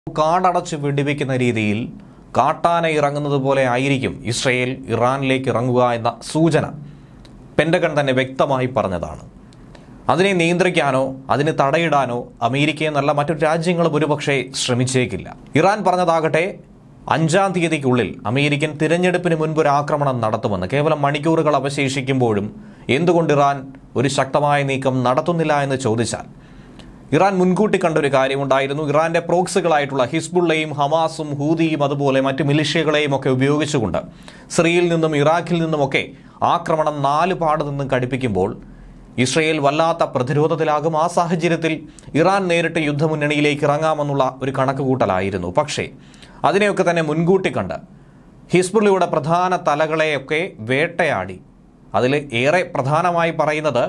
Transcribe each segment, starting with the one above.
കാടടച്ച് വെടിവെക്കുന്ന രീതിയിൽ കാട്ടാന ഇറങ്ങുന്നത് പോലെ ആയിരിക്കും ഇസ്രയേൽ ഇറാനിലേക്ക് ഇറങ്ങുക എന്ന സൂചന പെൻഡഗൺ തന്നെ വ്യക്തമായി പറഞ്ഞതാണ് അതിനെ നിയന്ത്രിക്കാനോ അതിന് തടയിടാനോ അമേരിക്ക എന്നല്ല മറ്റു രാജ്യങ്ങളും ഒരുപക്ഷെ ശ്രമിച്ചേക്കില്ല ഇറാൻ പറഞ്ഞതാകട്ടെ അഞ്ചാം തീയതിക്കുള്ളിൽ അമേരിക്കൻ തിരഞ്ഞെടുപ്പിന് മുൻപ് ഒരു ആക്രമണം നടത്തുമെന്ന് കേവലം മണിക്കൂറുകൾ അവശേഷിക്കുമ്പോഴും എന്തുകൊണ്ട് ഇറാൻ ഒരു ശക്തമായ നീക്കം നടത്തുന്നില്ല എന്ന് ചോദിച്ചാൽ ഇറാൻ മുൻകൂട്ടി കണ്ടൊരു കാര്യമുണ്ടായിരുന്നു ഇറാന്റെ പ്രോക്സുകളായിട്ടുള്ള ഹിസ്ബുള്ളയും ഹമാസും ഹൂതിയും അതുപോലെ മറ്റ് മിലിഷ്യകളെയും ഒക്കെ ഉപയോഗിച്ചുകൊണ്ട് സിറിയയിൽ നിന്നും ഇറാഖിൽ നിന്നുമൊക്കെ ആക്രമണം നാല് പാട് നിന്നും കടുപ്പിക്കുമ്പോൾ ഇസ്രയേൽ വല്ലാത്ത പ്രതിരോധത്തിലാകും ആ സാഹചര്യത്തിൽ ഇറാൻ നേരിട്ട് യുദ്ധമുന്നണിയിലേക്ക് ഇറങ്ങാമെന്നുള്ള ഒരു കണക്കുകൂട്ടലായിരുന്നു പക്ഷേ അതിനെയൊക്കെ തന്നെ മുൻകൂട്ടി കണ്ട് ഹിസ്ബുള്ളയുടെ പ്രധാന തലകളെയൊക്കെ വേട്ടയാടി അതിൽ ഏറെ പ്രധാനമായി പറയുന്നത്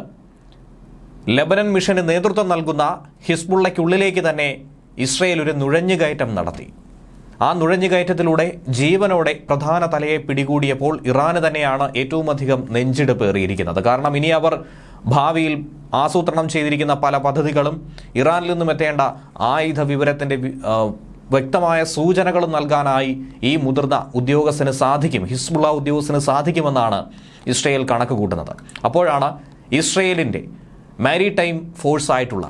ലബനൻ മിഷന് നേതൃത്വം നൽകുന്ന ഹിസ്ബുള്ളയ്ക്കുള്ളിലേക്ക് തന്നെ ഇസ്രയേൽ ഒരു നുഴഞ്ഞുകയറ്റം നടത്തി ആ നുഴഞ്ഞുകയറ്റത്തിലൂടെ ജീവനോടെ പ്രധാന തലയെ പിടികൂടിയപ്പോൾ ഇറാന് തന്നെയാണ് ഏറ്റവും അധികം നെഞ്ചിടിപ്പേറിയിരിക്കുന്നത് കാരണം ഇനി അവർ ഭാവിയിൽ ആസൂത്രണം ചെയ്തിരിക്കുന്ന പല പദ്ധതികളും ഇറാനിൽ നിന്നും എത്തേണ്ട ആയുധ വിവരത്തിന്റെ വി- ആ, വ്യക്തമായ സൂചനകളും നൽകാനായി ഈ മുതിർന്ന ഉദ്യോഗസ്ഥന് സാധിക്കും ഹിസ്ബുള്ള ഉദ്യോഗസ്ഥന് സാധിക്കുമെന്നാണ് ഇസ്രയേൽ കണക്ക് കൂട്ടുന്നത് അപ്പോഴാണ് ഇസ്രയേലിന്റെ മാരിടൈം ഫോഴ്സ് ആയിട്ടുള്ള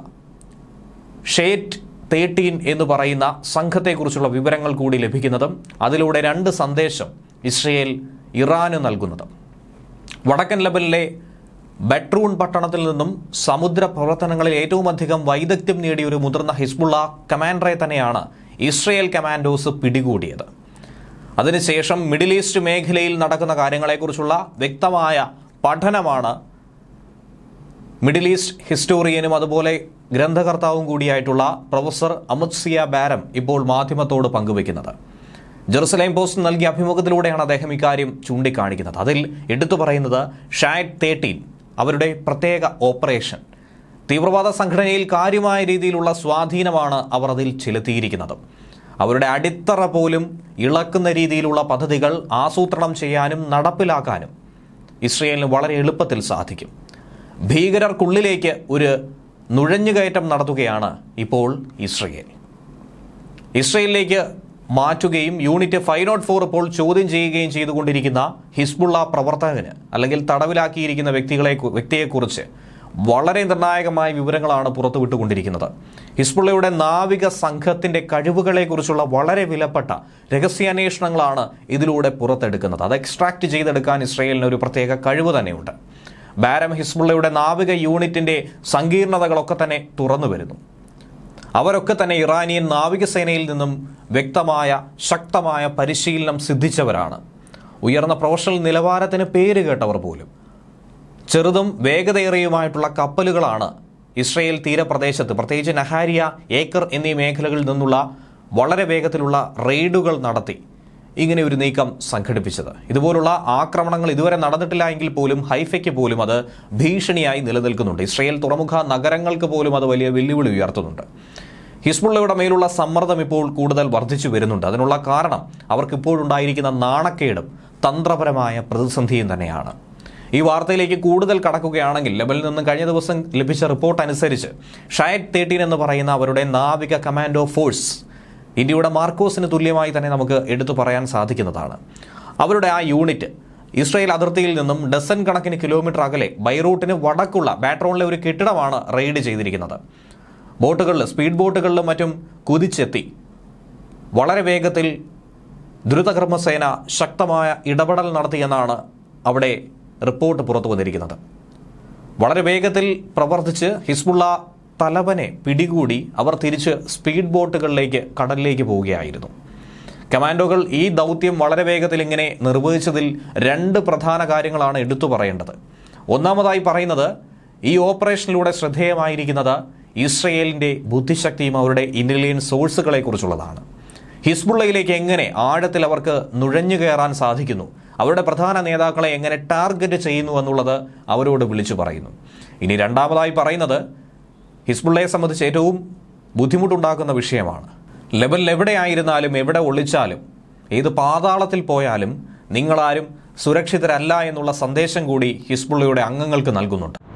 ഷേറ്റ് തേർട്ടീൻ എന്ന് പറയുന്ന സംഘത്തെക്കുറിച്ചുള്ള വിവരങ്ങൾ കൂടി ലഭിക്കുന്നതും അതിലൂടെ രണ്ട് സന്ദേശം ഇസ്രയേൽ ഇറാന് നൽകുന്നതും വടക്കൻ ലബനിലെ ബെട്രൂൺ പട്ടണത്തിൽ നിന്നും സമുദ്ര പ്രവർത്തനങ്ങളിൽ ഏറ്റവും അധികം വൈദഗ്ധ്യം നേടിയ ഒരു മുതിർന്ന ഹിസ്ബുള്ള കമാൻഡറെ തന്നെയാണ് ഇസ്രയേൽ കമാൻഡോസ് പിടികൂടിയത് അതിനുശേഷം മിഡിൽ ഈസ്റ്റ് മേഖലയിൽ നടക്കുന്ന കാര്യങ്ങളെക്കുറിച്ചുള്ള വ്യക്തമായ പഠനമാണ് മിഡിൽ ഈസ്റ്റ് ഹിസ്റ്റോറിയനും അതുപോലെ ഗ്രന്ഥകർത്താവും കൂടിയായിട്ടുള്ള പ്രൊഫസർ അമുത്സിയ ബാരം ഇപ്പോൾ മാധ്യമത്തോട് പങ്കുവെക്കുന്നത് ജെറുസലേം പോസ്റ്റ് നൽകിയ അഭിമുഖത്തിലൂടെയാണ് അദ്ദേഹം ഇക്കാര്യം ചൂണ്ടിക്കാണിക്കുന്നത് അതിൽ എടുത്തു പറയുന്നത് ഷാറ്റ് തേർട്ടീൻ അവരുടെ പ്രത്യേക ഓപ്പറേഷൻ തീവ്രവാദ സംഘടനയിൽ കാര്യമായ രീതിയിലുള്ള സ്വാധീനമാണ് അവർ അതിൽ ചെലുത്തിയിരിക്കുന്നത് അവരുടെ അടിത്തറ പോലും ഇളക്കുന്ന രീതിയിലുള്ള പദ്ധതികൾ ആസൂത്രണം ചെയ്യാനും നടപ്പിലാക്കാനും ഇസ്രയേലിന് വളരെ എളുപ്പത്തിൽ സാധിക്കും ഭീകരർക്കുള്ളിലേക്ക് ഒരു നുഴഞ്ഞുകയറ്റം നടത്തുകയാണ് ഇപ്പോൾ ഇസ്രയേൽ ഇസ്രയേലിലേക്ക് മാറ്റുകയും യൂണിറ്റ് ഫൈവ് നോട്ട് ഫോർ ഇപ്പോൾ ചോദ്യം ചെയ്യുകയും ചെയ്തുകൊണ്ടിരിക്കുന്ന ഹിസ്ബുള്ള പ്രവർത്തകന് അല്ലെങ്കിൽ തടവിലാക്കിയിരിക്കുന്ന വ്യക്തികളെ വ്യക്തിയെക്കുറിച്ച് വളരെ നിർണായകമായ വിവരങ്ങളാണ് പുറത്തുവിട്ടുകൊണ്ടിരിക്കുന്നത് ഹിസ്ബുള്ളയുടെ നാവിക സംഘത്തിന്റെ കഴിവുകളെക്കുറിച്ചുള്ള വളരെ വിലപ്പെട്ട രഹസ്യാന്വേഷണങ്ങളാണ് ഇതിലൂടെ പുറത്തെടുക്കുന്നത് അത് എക്സ്ട്രാക്ട് ചെയ്തെടുക്കാൻ ഇസ്രയേലിന് ഒരു പ്രത്യേക കഴിവ് തന്നെയുണ്ട് ബാരം ഹിസ്ബുള്ളയുടെ നാവിക യൂണിറ്റിന്റെ സങ്കീർണതകളൊക്കെ തന്നെ തുറന്നു വരുന്നു അവരൊക്കെ തന്നെ ഇറാനിയൻ നാവികസേനയിൽ നിന്നും വ്യക്തമായ ശക്തമായ പരിശീലനം സിദ്ധിച്ചവരാണ് ഉയർന്ന പ്രൊഫഷണൽ നിലവാരത്തിന് പേര് കേട്ടവർ പോലും ചെറുതും വേഗതയേറിയുമായിട്ടുള്ള കപ്പലുകളാണ് ഇസ്രയേൽ തീരപ്രദേശത്ത് പ്രത്യേകിച്ച് നഹാരിയ ഏക്കർ എന്നീ മേഖലകളിൽ നിന്നുള്ള വളരെ വേഗത്തിലുള്ള റെയ്ഡുകൾ നടത്തി ഇങ്ങനെ ഒരു നീക്കം സംഘടിപ്പിച്ചത് ഇതുപോലുള്ള ആക്രമണങ്ങൾ ഇതുവരെ നടന്നിട്ടില്ല എങ്കിൽ പോലും ഹൈഫയ്ക്ക് പോലും അത് ഭീഷണിയായി നിലനിൽക്കുന്നുണ്ട് ഇസ്രയേൽ തുറമുഖ നഗരങ്ങൾക്ക് പോലും അത് വലിയ വെല്ലുവിളി ഉയർത്തുന്നുണ്ട് ഹിസ്ബുള്ളയുടെ മേലുള്ള സമ്മർദ്ദം ഇപ്പോൾ കൂടുതൽ വർദ്ധിച്ചു വരുന്നുണ്ട് അതിനുള്ള കാരണം അവർക്ക് ഇപ്പോഴുണ്ടായിരിക്കുന്ന നാണക്കേടും തന്ത്രപരമായ പ്രതിസന്ധിയും തന്നെയാണ് ഈ വാർത്തയിലേക്ക് കൂടുതൽ കടക്കുകയാണെങ്കിൽ ലെബനിൽ നിന്ന് കഴിഞ്ഞ ദിവസം ലഭിച്ച റിപ്പോർട്ട് അനുസരിച്ച് ഷയറ്റ് തേർട്ടീൻ എന്ന് പറയുന്ന അവരുടെ നാവിക കമാൻഡോ ഫോഴ്സ് ഇന്ത്യയുടെ മാർക്കോസിന് തുല്യമായി തന്നെ നമുക്ക് എടുത്തു പറയാൻ സാധിക്കുന്നതാണ് അവരുടെ ആ യൂണിറ്റ് ഇസ്രായേൽ അതിർത്തിയിൽ നിന്നും ഡസൻ കണക്കിന് കിലോമീറ്റർ അകലെ ബൈറൂട്ടിന് വടക്കുള്ള ബാട്രോണിലെ ഒരു കെട്ടിടമാണ് റെയ്ഡ് ചെയ്തിരിക്കുന്നത് ബോട്ടുകളിൽ സ്പീഡ് ബോട്ടുകളിലും മറ്റും കുതിച്ചെത്തി വളരെ വേഗത്തിൽ ദ്രുതകർമ്മസേന ശക്തമായ ഇടപെടൽ നടത്തിയെന്നാണ് അവിടെ റിപ്പോർട്ട് പുറത്തു വന്നിരിക്കുന്നത് വളരെ വേഗത്തിൽ പ്രവർത്തിച്ച് ഹിസ്ബുള്ള തലവനെ പിടികൂടി അവർ തിരിച്ച് സ്പീഡ് ബോട്ടുകളിലേക്ക് കടലിലേക്ക് പോവുകയായിരുന്നു കമാൻഡോകൾ ഈ ദൗത്യം വളരെ വേഗത്തിൽ ഇങ്ങനെ നിർവഹിച്ചതിൽ രണ്ട് പ്രധാന കാര്യങ്ങളാണ് എടുത്തു പറയേണ്ടത് ഒന്നാമതായി പറയുന്നത് ഈ ഓപ്പറേഷനിലൂടെ ശ്രദ്ധേയമായിരിക്കുന്നത് ഇസ്രയേലിന്റെ ബുദ്ധിശക്തിയും അവരുടെ ഇന്റലിജൻസ് സോഴ്സുകളെ കുറിച്ചുള്ളതാണ് ഹിസ്ബുള്ളയിലേക്ക് എങ്ങനെ ആഴത്തിൽ അവർക്ക് നുഴഞ്ഞു കയറാൻ സാധിക്കുന്നു അവരുടെ പ്രധാന നേതാക്കളെ എങ്ങനെ ടാർഗറ്റ് ചെയ്യുന്നു എന്നുള്ളത് അവരോട് വിളിച്ചു പറയുന്നു ഇനി രണ്ടാമതായി പറയുന്നത് ഹിസ്ബുള്ളയെ സംബന്ധിച്ച് ഏറ്റവും ബുദ്ധിമുട്ടുണ്ടാക്കുന്ന വിഷയമാണ് ലെബനിൽ എവിടെയായിരുന്നാലും എവിടെ ഒളിച്ചാലും ഏത് പാതാളത്തിൽ പോയാലും നിങ്ങളാരും സുരക്ഷിതരല്ല എന്നുള്ള സന്ദേശം കൂടി ഹിസ്ബുള്ളയുടെ അംഗങ്ങൾക്ക് നൽകുന്നുണ്ട്